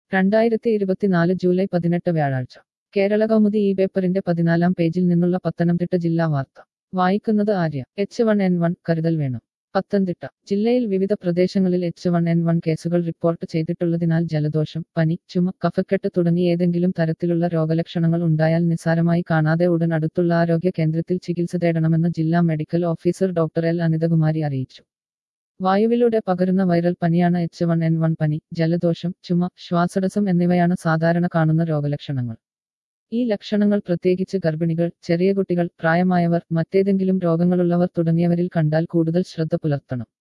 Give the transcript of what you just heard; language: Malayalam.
രണ്ടായിരത്തി ഇരുപത്തിനാല് ജൂലൈ പതിനെട്ട് വ്യാഴാഴ്ച കേരള കൗമുദി ഈ പേപ്പറിന്റെ പതിനാലാം പേജിൽ നിന്നുള്ള പത്തനംതിട്ട ജില്ലാ വാർത്ത വായിക്കുന്നത് Arya H one N one കരുതൽ വേണം പത്തനംതിട്ട ജില്ലയിൽ വിവിധ പ്രദേശങ്ങളിൽ എച്ച് വൺ എൻ വൺ കേസുകൾ റിപ്പോർട്ട് ചെയ്തിട്ടുള്ളതിനാൽ ജലദോഷം പനി ചുമ കഫക്കെട്ട് തുടങ്ങി ഏതെങ്കിലും തരത്തിലുള്ള രോഗലക്ഷണങ്ങൾ ഉണ്ടായാൽ നിസ്സാരമായി കാണാതെ ഉടൻ അടുത്തുള്ള ആരോഗ്യ കേന്ദ്രത്തിൽ ചികിത്സ തേടണമെന്ന് ജില്ലാ medical officer doctor L Anithakumari അറിയിച്ചു വായുവിലൂടെ പകരുന്ന വൈറൽ പനിയാണ് എച്ച് വൺ എൻ വൺ പനി ജലദോഷം ചുമ ശ്വാസടസം എന്നിവയാണ് സാധാരണ കാണുന്ന രോഗലക്ഷണങ്ങൾ ഈ ലക്ഷണങ്ങൾ പ്രത്യേകിച്ച് ഗർഭിണികൾ ചെറിയ കുട്ടികൾ പ്രായമായവർ മറ്റേതെങ്കിലും രോഗങ്ങളുള്ളവർ തുടങ്ങിയവരിൽ കണ്ടാൽ കൂടുതൽ ശ്രദ്ധ പുലർത്തണം